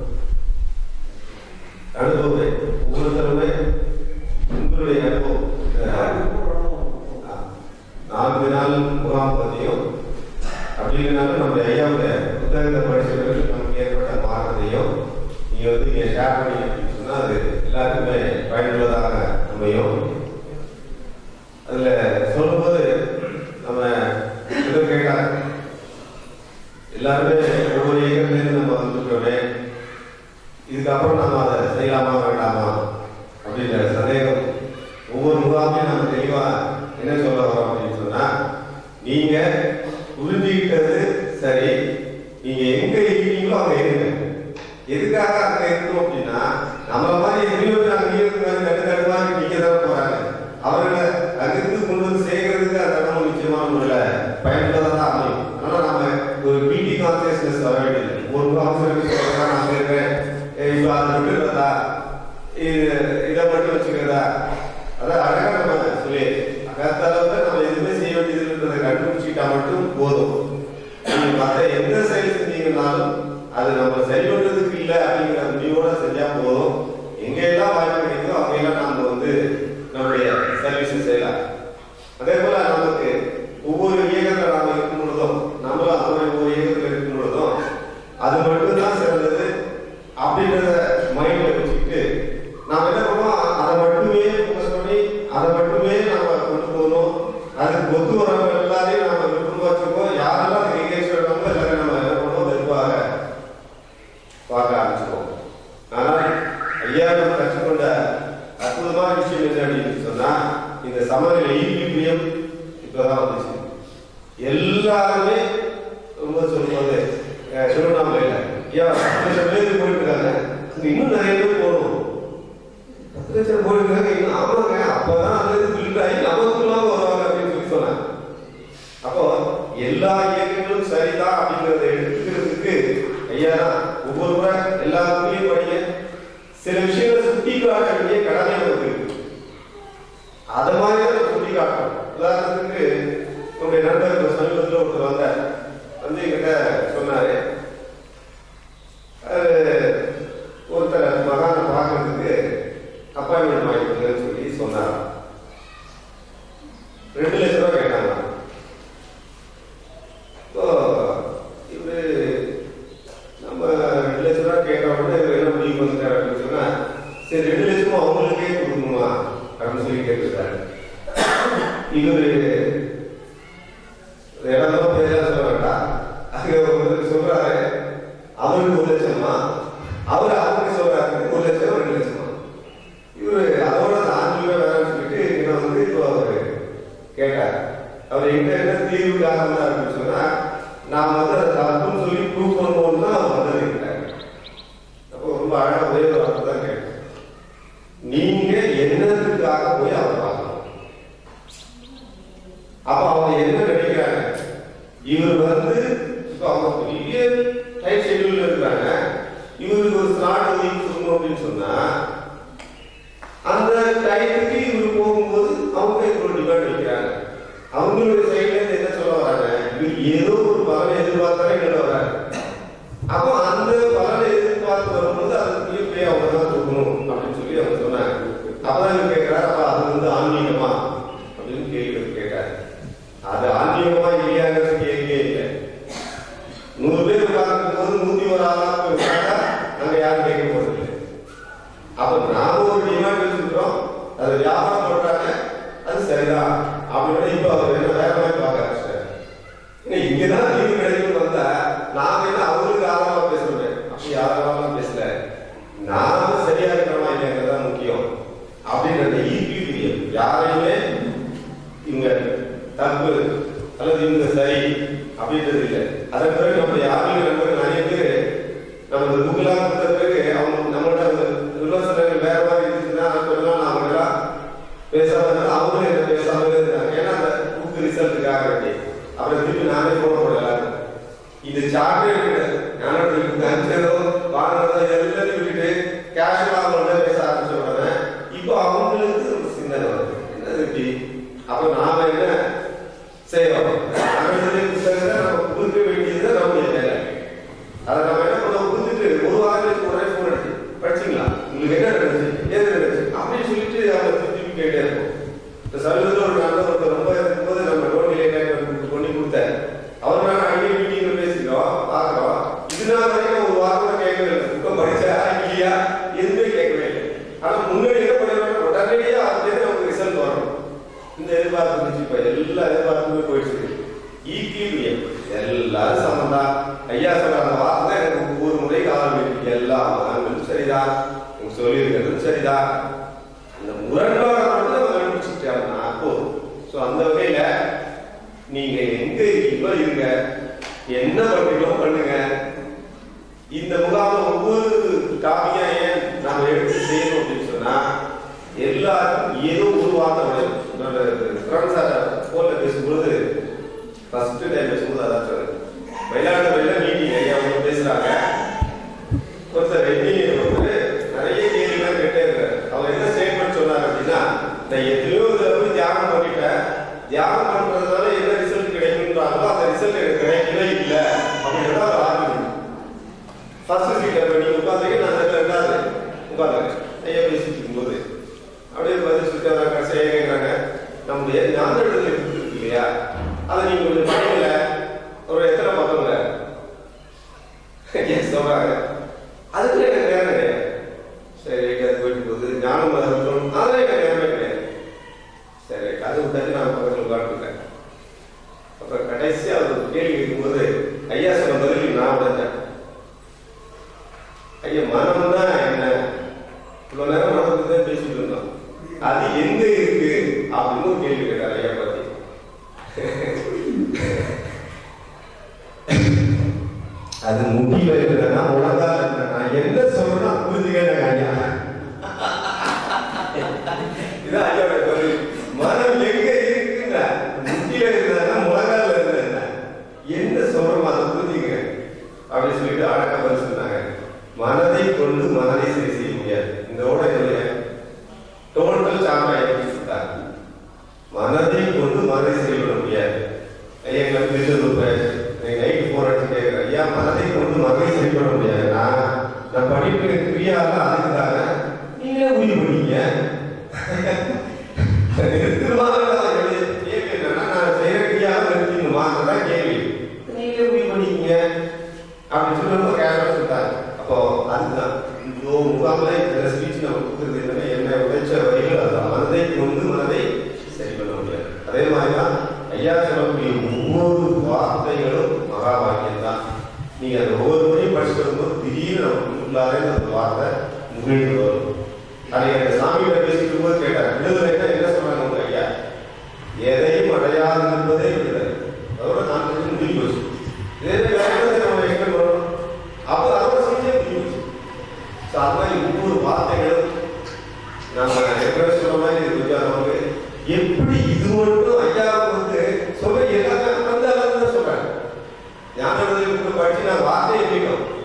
அனுபவத்தை ஒவ்வொருத்தருமே உங்களுடைய அனுபவம் இந்த நான்கு நாள் முகாம் பற்றியும் அப்படி இல்லைனாலும் நம்ம ஐயாவுடைய புத்தகத்தை படிச்சவர்கள் நமக்கு ஏற்பட்ட மாற்றத்தையும் நீங்கள் வந்து இங்கே ஷேர் பண்ணி அப்படின்னு சொன்னால் அது எல்லாருக்குமே பயனுள்ளதாக அமையும் அதில் சொல்லும்போது நம்ம எதோ கேட்டாங்க எல்லாருமே ஒவ்வொரு இயக்கத்துலேருந்து நம்ம வந்துட்டோமே இதுக்கப்புறம் நம்ம அதை செய்யலாமா வேண்டாமா அப்படின்ற சந்தேகம் ஒவ்வொரு முகாமையும் நம்ம தெளிவாக என்ன சொல்ல வரோம் அப்படின்னு சொன்னால் நீங்கள் புரிஞ்சுக்கிட்டது சரி நீங்கள் எங்கே இருக்கீங்களோ அங்கே இருங்க எதுக்காக அங்கே இருக்கணும் அப்படின்னா நம்மள மாதிரி எத்தனையோ பேர் அங்கே இருக்கிறாங்க தட்டு தட்டு மாதிரி நிற்க தான் போகிறாங்க அவர்களை அங்கிருந்து கொண்டு வந்து சேர்க்கறதுக்கு அந்த நம்ம நிச்சயமான முறையில் பயனுள்ளதாக தான் அமையும் அதனால் நம்ம ஒரு பிடி கான்சியஸ்னஸ் வர வேண்டியது ஒரு கான்சியஸ் சொல்கிறதா நான் இருக்கேன் இப்போ அதை விட்டுறதா இது இதை மட்டும் வச்சுக்கிறதா அதான் அழகாக நம்ம சொல்லி அகத்தளவில் நம்ம எதுவுமே செய்ய வேண்டியதுன்றதை கண்டுபிடிச்சிட்டா மட்டும் போதும் நீங்க மற்ற எந்த செயல் செஞ்சீங்கன்னாலும் அது நம்ம சரி பண்றதுக்கு இல்லை அப்படிங்கிற முடிவோட செஞ்சா போதும் எங்க எல்லாம் வாய்ப்பு கிடைக்குதோ அங்கெல்லாம் நாம வந்து நம்மளுடைய சர்வீஸ் செய்யலாம் அதே போல நமக்கு ஒவ்வொரு இயக்கத்தில் நாம இருக்கும் பொழுதும் நம்மளும் அந்த மாதிரி ஒவ்வொரு இயக்கத்தில் இருக்கும் பொழுதும் அது மட்டும்தான் சிறந்தது அப்படின்றத மைண்ட்ல வச்சுக்கிட்டு நாம என்ன பண்ணுவோம் அதை மட்டுமே ஃபோக்கஸ் பண்ணி அதை மட்டுமே நாம கொண்டு போகணும் அதுக்கு ஒத்து வரவங்க எல்லாரையும் நாம விருப்பம் வச்சுக்கோம் யாரெல்லாம் அதுக்கு எங்கேஜ் பண்ணுவாங்களோ எல்லாரும் நம்ம என்ன பண்ணுவோம் வெறுப்பாக பார்க்க ஆரம்பிச்சிருவோம் ஆனால் ஐயா நம்ம கற்றுக்கொண்ட அற்புதமான விஷயம் என்ன அப்படின்னு சொன்னா இந்த சமநிலை ஈக்குவியம் இப்பதான் வந்துச்சு எல்லாருமே ரொம்ப சொல்லும்போது அஹ், திருவண்ணாமலையில ஐயா பத்து லட்சம் பேர் போயிருக்காங்க அங்க இன்னும் நிறைய பேர் போகணும் பத்து லட்சம் போயிருக்காங்க இன்னும் ஆமாங்க அப்பதான் அந்த இது ஃபில்டர் ஆகி நமக்குள்ளாக வருவாங்க அப்படின்னு சொல்லி சொன்னாங்க அப்போ எல்லா இயக்கங்களும் சரிதான் அப்படிங்கறத எடுத்துக்கிறதுக்கு ஐயா ஒவ்வொரு முறை எல்லா துறையும் படிங்க சில விஷயங்களை சுட்டி காட்ட வேண்டிய கடமை நமக்கு இருக்கு அது மாதிரி தான் நம்ம சுட்டி காட்டணும் உதாரணத்துக்கு உங்களுடைய நண்பர் இப்ப சமீபத்தில் ஒருத்தர் வந்தார் வந்து என்கிட்ட சொன்னாரு அது ஒருத்தர் மகானை பார்க்கறதுக்கு அப்பாயின்மெண்ட் வாங்கிக்கோங்கன்னு சொல்லி சொன்னார் ரெண்டு லட்சம் ரூபாய் கேட்டாங்க இப்போ இவரு டைட் ஷெட்யூல்ல இருக்கிறாங்க இவருக்கு ஒரு ஸ்லாட் ஒதுக்கி கொடுக்கணும் அப்படின்னு சொன்னா அந்த டைத்துக்கு இவர் போகும்போது அவங்க இவரோட டிமாண்ட் வைக்கிறாங்க அவங்களுடைய சைட்ல இருந்து என்ன சொல்ல வராங்க இவர் ஏதோ ஒரு பலனை எதிர்பார்த்தாலே என்ன வராங்க அப்போ அந்த பலனை எதிர்பார்த்து வரும்போது அதுக்கு போய் அவங்க தான் கொடுக்கணும் அப்படின்னு சொல்லி அவங்க சொன்னாங்க அப்பதான் இவர் கேட்கிறாரு அப்ப அது வந்து ஆன்மீகமா அப்படின்னு கேள்வி கேட்டாரு அது ஆன்மீகமா இல்லையாங்கிறது கேள்வியே இல்லை நூறு பேர் உட்கார்ந்து போது நூத்தி ஒரு ஆளா இருந்தா அங்க யாரும் கேட்க போறது இல்லை அப்ப நாம ஒரு டிமாண்ட் வச்சிருக்கிறோம் அது வியாபாரம் பண்றாங்க அது சரிதான் அப்படின்னு இப்ப அவர் என்ன வேற மாதிரி பார்க்க ஆரம்பிச்சிட்டாரு ஏன்னா இங்கதான் லீவு கிடைக்கும் வந்தா நாம என்ன அவருக்கு ஆதரவா பேசுறோம் அப்படி ஆதரவா பேசல நாம சரியா இருக்கிறோமா இல்லைங்கிறது முக்கியம் அப்படின்ற ஈக்விபிரியம் யாரையுமே இவங்க தப்பு அல்லது இவங்க சரி அப்படின்றது இல்லை அதன் பிறகு நம்முடைய ஆன்மீக நண்பர்கள் நிறைய பேர் நம்ம இந்த புக்கெல்லாம் கொடுத்த பிறகு அவங்க நம்மளோட அந்த விமர்சனங்கள் வேற மாதிரி இருந்துச்சுன்னா கொஞ்சம் நான் அவங்க எல்லாம் பேசாம இருந்தா அவங்களும் என்ன பேசாம இருந்தாங்க ஏன்னா அந்த புக் ரிசல்ட்டுக்காக வேண்டி அப்புறம் திருப்பி நானே போன போடல இது சார்ட்டே கிடையாது ஞானத்துக்கு கஞ்சதோ வாங்கினதோ எல்லாத்தையும் விட்டுட்டு கேஷுவலா அவங்கள்ட்ட பேச ஆரம்பிச்ச உடனே இப்போ அவங்களுக்கு ஒரு சிந்தனை வருது என்னது இப்படி அப்ப நாம என்ன செய்யறோம் தமிழ்நாடு புத்தகத்தை நம்ம கொடுக்க வேண்டியது நம்முடைய வேலை அதை நம்ம என்ன பண்ண கொடுத்துட்டு ஒரு வாரத்துக்கு உடனே போன் அடிச்சு படிச்சீங்களா உங்களுக்கு என்ன நடந்துச்சு ஏது நடந்துச்சு அப்படின்னு சொல்லிட்டு அவங்க திருப்பி கேட்டே இருக்கும் இந்த சமீபத்தில் ஒரு நண்பர் ஒருத்தர் ரொம்ப இருக்கும்போது நம்ம லோன் நிலையம் கொண்டு கொடுத்தாரு அவர் நான் அங்கே மீட்டிங்ல பேசிக்கிறோம் பார்க்குறோம் இதனால வரைக்கும் ஒரு வாரம் கேட்கவே இல்லை புக்கம் படிச்சா இல்லையா எதுவுமே கேட்கவே இல்லை ஆனா முன்னாடி என்ன பண்ணிடுவாங்க உடனடியே அதுலேருந்து நமக்கு ரிசல்ட் வரும் இந்த எதிர்பார்ப்பு இருந்துச்சு இப்ப எல்லா எதிர்பார்ப்புமே போயிடுச்சு ஈக்கியம் எல்லாரும் சமந்தான் ஐயா சொல்ற அந்த வார்த்தை தான் எனக்கு ஒவ்வொரு முறை ஆரம்பிக்கும் எல்லா மதங்களும் சரிதான் உங்க சொல்லியிருக்கிறதும் சரிதான் அந்த முரண்பாடை மட்டும் நம்ம கண்டுபிடிச்சிட்டாங்கன்னா போதும் ஸோ அந்த வகையில நீங்க எங்க இருக்கீங்களோ இருங்க என்ன பண்றீங்களோ பண்ணுங்க இந்த முகாம் ஒவ்வொரு டாபிக்கா ஏன் நாம எடுத்து செய்யணும் அப்படின்னு சொன்னா எல்லாருக்கும் ஏதோ ஒரு வார்த்தை விடும் என்னோட ஃப்ரெண்ட்ஸ் போன்ல பேசும்பொழுது ஃபர்ஸ்ட் டைம் பேசும்போது அதான் சொன்னேன் மயிலாடுதுறையில மீட்டிங் ஐயா அவங்க பேசுறாங்க ஒருத்தர் என்ஜினியர் ஒருத்தர் நிறைய கேள்விலாம் கேட்டே இருக்காரு அவர் என்ன ஸ்டேட்மெண்ட் சொன்னார் அப்படின்னா நான் எத்தனையோ தடவை தியானம் பண்ணிட்டேன் தியானம் பண்றதுனால என்ன ரிசல்ட் கிடைக்கும்ன்றாங்களோ அந்த ரிசல்ட் எனக்கு கிடைக்கவே இல்லை அப்படின்றத அவர் ஆர்குமெண்ட் ஃபர்ஸ்ட் சீட்ல போய் நீங்க உட்காந்துங்க நான் அதுல ரெண்டாவது உட்காந்துங்க ஐயா பேசிட்டு இருக்கும்போது அப்படியே பதில் சொல்லிட்டு வராங்க கடைசியாக கேட்குறாங்க நம்முடைய ஞான விடுதலை புக்கு இருக்கு இல்லையா அதை நீங்க கொஞ்சம் படிக்கல ஒரு எத்தனை பக்கம்ல ஏன் சொல்றாங்க அதுக்கு எனக்கு நேரம் கிடையாது சரி எங்கேயாவது போயிட்டு போகுது ஞானம் மதம் அதெல்லாம் எனக்கு நேரமே கிடையாது சரி கதை விட்டாச்சு நான் பக்கத்தில் உட்காந்துருக்கேன் அப்புறம் கடைசியா அவர் ஒரு கேள்வி கேட்கும்போது ஐயா சொன்ன பதிலுக்கு நான் உடனேன் ஐயா மனம்னா என்ன இவ்வளவு நேரம் மனத்தை தான் பேசிட்டு இருந்தோம் அது எங்க இருக்கு அப்படின்னு ஒரு கேள்வி கேட்டார் ஐயா பத்தி அது முட்டியில இருக்கிறதா முழங்கால இருக்கிறதா என்ன சொல்றேன்னா புரிஞ்சுக்கங்க ஐயா இதான் ஐயாவோட பதில் மனம் எங்க இருக்குங்க முட்டியில இருக்கிறதா முழங்கால இருக்கிறதா என்ன சொல்றோம் அதை புரிஞ்சுங்க அப்படின்னு சொல்லிட்டு அடக்க பதில் சொன்னாங்க மனதை கொண்டு மனதை சரி செய்ய முடியாது இந்த ஓட என்னுடைய டோட்டல் சாப்டர் எப்படி சொல்றாங்க மனதை கொண்டு மனதை சரி பண்ண முடியாது ஐயா எங்களுக்கு தெரிஞ்சது நைட் போர் அடிச்சு கேட்கிறேன் ஐயா மனதை கொண்டு மனதை சரி பண்ண முடியாது நான் நான் படிப்பு கிரியால அதுக்காக நீங்களே உயிர் பண்ணீங்க கேள்வி என்னன்னா நான் செய்யற கிரியாவை நிறுத்திக்கணுமா அதுதான் கேள்வி நீங்களே உயிர் பண்ணீங்க அப்படின்னு சொல்லி ரொம்ப கேஷுவலாக சொல்லிட்டாங்க அப்போ அதுதான் இந்த முகாமில் இந்த ஸ்பீச் நம்ம கொடுக்குறது என்னன்னா என்ன உழைச்ச வரிகள் அதுதான் மனதை கொண்டு மனதை சரி பண்ண முடியாது அதே மாதிரி தான் ஐயா சொல்லக்கூடிய ஒவ்வொரு வார்த்தைகளும் மகா வாக்கியம் தான் நீங்க அந்த ஒவ்வொரு முறையும் படிச்சுட்டு வரும்போது திடீர்னு நமக்கு உள்ளாரே அந்த வார்த்தை முகிழ்ந்து வரும் அதை அந்த சாமியிட பேசிட்டு போது கேட்டார் விடுதலைன்னா என்ன சொன்னாங்க உங்க ஐயா எதையும் அடையாது என்பதே விடுதலை அதோட நான் கொஞ்சம் முடிவு போச்சு இதே வேற என்ன நம்ம எக்ஸ்பிளைன் பண்ணணும் அப்போ அதோட செஞ்சே முடிவு போச்சு ஸோ அது மாதிரி ஒவ்வொரு வார்த்தைகளும் நம்ம ஏற்கனவே சொன்ன மாதிரி இது கொஞ்சம் நமக்கு எப்படி இது மட்டும் ஐயாவுக்கு வந்து சொல்ற எல்லாமே அந்த அளவுக்கு தான் சொல்றாங்க ஞான விடுதலை புக்கு படிச்சு நான் வார்த்தையை கேட்கும்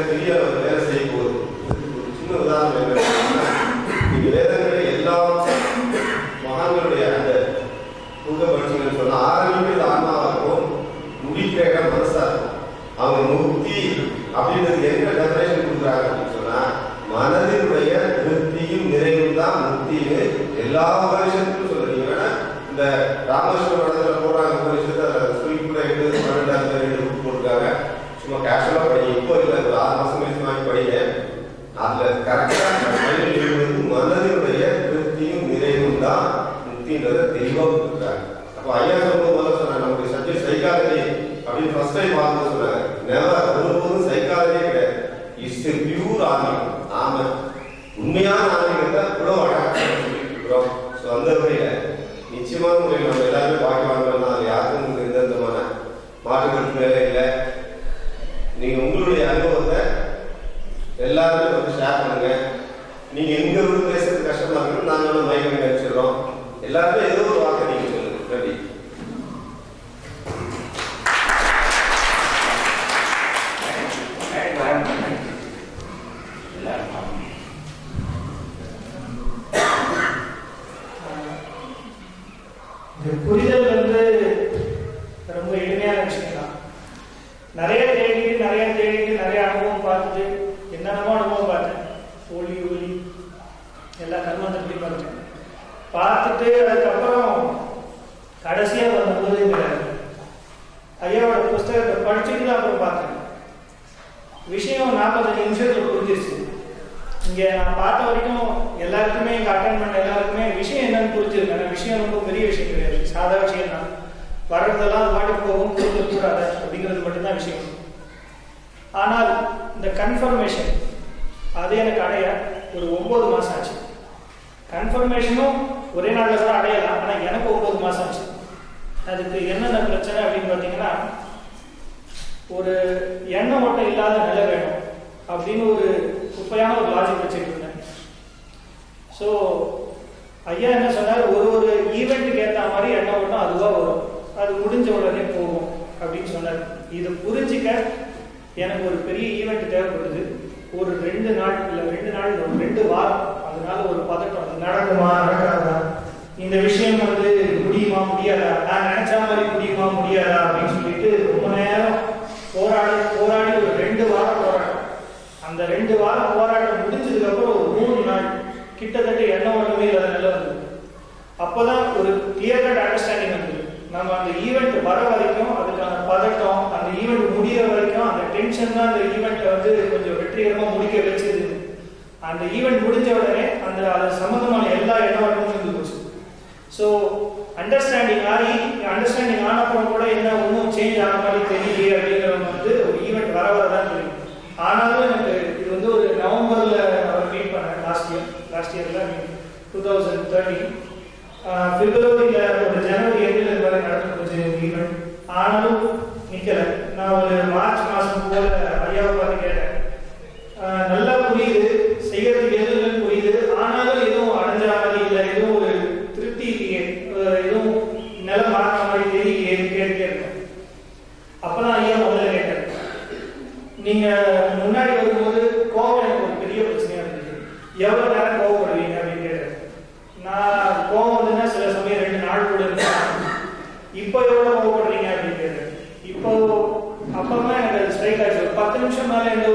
பெரிய அளவு வேலை செய்ய போகுது ஒரு சின்ன உதாரணம் என்ன நீங்க வேதங்களை எல்லா மகான்களுடைய அந்த புக படிச்சீங்கன்னு சொன்னா ஆரம்பிக்கிறது ஆன்மாவா இருக்கும் முடிக்கிற இடம் மனசா இருக்கும் அவங்க முக்தி அப்படின்றது என்ன டெஃபினேஷன் கொடுக்குறாங்க அப்படின்னு சொன்னா மனதினுடைய திருப்தியும் நிறைவும் தான் முக்தின்னு எல்லா வருஷத்துக்கும் சொல்றீங்க வேணா இந்த ராமகிருஷ்ண படத்துல போடுறாங்க ஒரு விஷயத்த ஸ்வீட் கூட எடுத்து பன்னெண்டாவது ரெண்டு புக் போட்டிருக்காங்க சும்மா கேஷுவலா படிங்க இப்போ இல்லை ஒரு ஆறு மாசம் கழிச்சு வாங்கி படிங்க அதுல கரெக்டா மைண்டில் எழுதுவது மனதினுடைய திருப்தியும் நிறைவும் தான் முக்தின்றதை தெளிவா கொடுக்குறாங்க அப்போ ஐயா சொல்லும் போது சொன்னாங்க நம்முடைய சப்ஜெக்ட் சைக்காலஜி அப்படின்னு ஃபர்ஸ்ட் டைம் பார்த்து சொன்னாங்க நெவர் ஒருபோதும் சைக்காலஜியே கிடையாது இட்ஸ் எ பியூர் ஆன்மீகம் ஆமா உண்மையான ஆன்மீகத்தை இவ்வளோ அழகாக சொல்லியிருக்கிறோம் ஸோ அந்த வகையில் நிச்சயமான முறையில் நம்ம எல்லாருமே பாக்கி வாங்கணும்னா அது யாருக்கும் எந்த விதமான மாற்றுக்கிறது மேலே இல்லை நீங்க உங்களுடைய அனுபவத்தை எல்லாருமே வந்து ஷேர் பண்ணுங்க நீங்க எங்க இருந்து பேசுறது கஷ்டமா இருக்கு நாங்க வந்து மைக் நினைச்சிடுறோம் எல்லாருமே ஏதோ ஒரு வார்த்தை நீங்க சொல்லுங்க நன்றி இந்த புரிதல் வந்து ரொம்ப எளிமையான விஷயம் தான் நிறைய தேடிட்டு நிறைய தேடிட்டு நிறைய அனுபவம் பார்த்துட்டு என்னென்னமோ அனுபவம் பார்த்தேன் ஒளி ஒளி எல்லா கர்மத்தை பார்த்தேன் பார்த்துட்டு அதுக்கப்புறம் கடைசியாக வரும்போது இந்த ஐயாவோட புஸ்தகத்தை படிச்சுட்டு தான் அப்புறம் பார்த்தேன் விஷயம் நாற்பத்தஞ்சு நிமிஷத்துல புரிஞ்சிருச்சு இங்க நான் பார்த்த வரைக்கும் எல்லாருக்குமே இங்க அட்டன் பண்ண எல்லாருக்குமே விஷயம் என்னன்னு புரிஞ்சிருக்கு ஆனா விஷயம் ரொம்ப பெரிய விஷயம் கிடையாது சாதா விஷயம் தான் வர்றதெல்லாம் அது பாட்டுக்கு போகும் புரிஞ்சு கூடாது அப்படிங்கிறது மட்டும்தான் விஷயம் ஆனால் இந்த கன்ஃபர்மேஷன் அது எனக்கு அடைய ஒரு ஒன்பது மாசம் ஆச்சு கன்ஃபர்மேஷனும் ஒரே நாள்ல கூட அடையலாம் ஆனா எனக்கு ஒன்பது மாசம் ஆச்சு அதுக்கு என்னென்ன பிரச்சனை அப்படின்னு பார்த்தீங்கன்னா ஒரு எண்ணம் மட்டும் இல்லாத நிலை வேணும் அப்படின்னு ஒரு குப்பையான ஒரு லாஜிக் வச்சுட்டு இருந்தேன் ஸோ ஐயா என்ன சொன்னார் ஒரு ஒரு ஈவெண்ட்டுக்கு ஏற்ற மாதிரி எண்ணம் மட்டும் அதுவாக வரும் அது முடிஞ்ச உடனே போகும் அப்படின்னு சொன்னார் இதை புரிஞ்சிக்க எனக்கு ஒரு பெரிய ஈவெண்ட் தேவைப்படுது ஒரு ரெண்டு நாள் இல்லை ரெண்டு நாள் இல்ல, ஒரு ரெண்டு வாரம் அதனால ஒரு பதட்டம் அது நடக்குமா நடக்காதா இந்த விஷயம் வந்து முடியுமா முடியாதா நான் நினைச்ச மாதிரி முடியுமா முடியாதா அப்படின்னு சொல்லிட்டு ரொம்ப நேரம் போராடி போராடி ஒரு ரெண்டு வாரம் போராட்டம் அந்த ரெண்டு வாரம் போராட்டம் முடிஞ்சதுக்கு அப்புறம் ஒரு மூணு நாள் கிட்டத்தட்ட எண்ணம் ஒன்றுமே இல்லாத நிலை வந்தது அப்போதான் ஒரு கிளியர் கட் அண்டர்ஸ்டாண்டிங் வந்தது நம்ம அந்த ஈவெண்ட் வர வரைக்கும் அதுக்கான பதட்டம் அந்த ஈவெண்ட் முடியிற வரைக்கும் அந்த டென்ஷன் தான் அந்த ஈவெண்ட்டை வந்து கொஞ்சம் வெற்றிகரமா முடிக்க வச்சது அந்த ஈவெண்ட் முடிஞ்ச உடனே அந்த அது சம்பந்தமான எல்லா எண்ணவட்டமும் இருந்து போச்சு ஸோ அண்டர்ஸ்டாண்டிங் ஆகி அண்டர்ஸ்டாண்டிங் ஆனப்புறம் கூட என்ன ஒன்றும் சேஞ்ச் ஆன மாதிரி தெரியலையே அப்படிங்கிறவங்க வந்து ஒரு ஈவெண்ட் வர வர தான் தெரியும் ஆனாலும் எனக்கு இது வந்து ஒரு நவம்பர்ல அவர் மீட் பண்ணேன் லாஸ்ட் இயர் லாஸ்ட் இயர்ல டூ தௌசண்ட் தேர்ட்டீன் பிப்ரவரியில ஒரு ஜனவரி எண்டில் இது மாதிரி நடந்து போச்சு ஈவெண்ட் ஆனாலும் நிக்கல நான் ஒரு மார்ச் மாசம் போல ஐயாவை பார்த்து கேட்டேன் ஆஹ் நல்லா புரியுது செய்யறதுக்கு எது இல்லைன்னு புரியுது ஆனாலும் எதுவும் அடைஞ்ச மாதிரி இல்லை எதுவும் ஒரு திருப்தி இல்லையே ஆஹ் எதுவும் நிலம் மாறின மாதிரி தெரியலையே கேட்டுட்டே இருக்கேன் அப்பதான் ஐயா முதல்ல கேட்டார் நீங்க முன்னாடி வரும்போது கோவம் எனக்கு ஒரு பெரிய பிரச்சனையா இருந்துச்சு எவ்வளவு நேரம் கோவப்படுவீங்க அப்படின்னு கேட்டார் நான் கோவம் வந்துன்னா சில சமயம் ரெண்டு நாள் கூட இருந்தேன் இப்போ எவ்வளவு கோவப்படுறீங்க அப்படின்னு கேட்டார் இப்போ அப்பதான் எனக்கு அது ஸ்ட்ரைக் ஆச்சு ஒரு பத்து நிமிஷம் மேல எந்த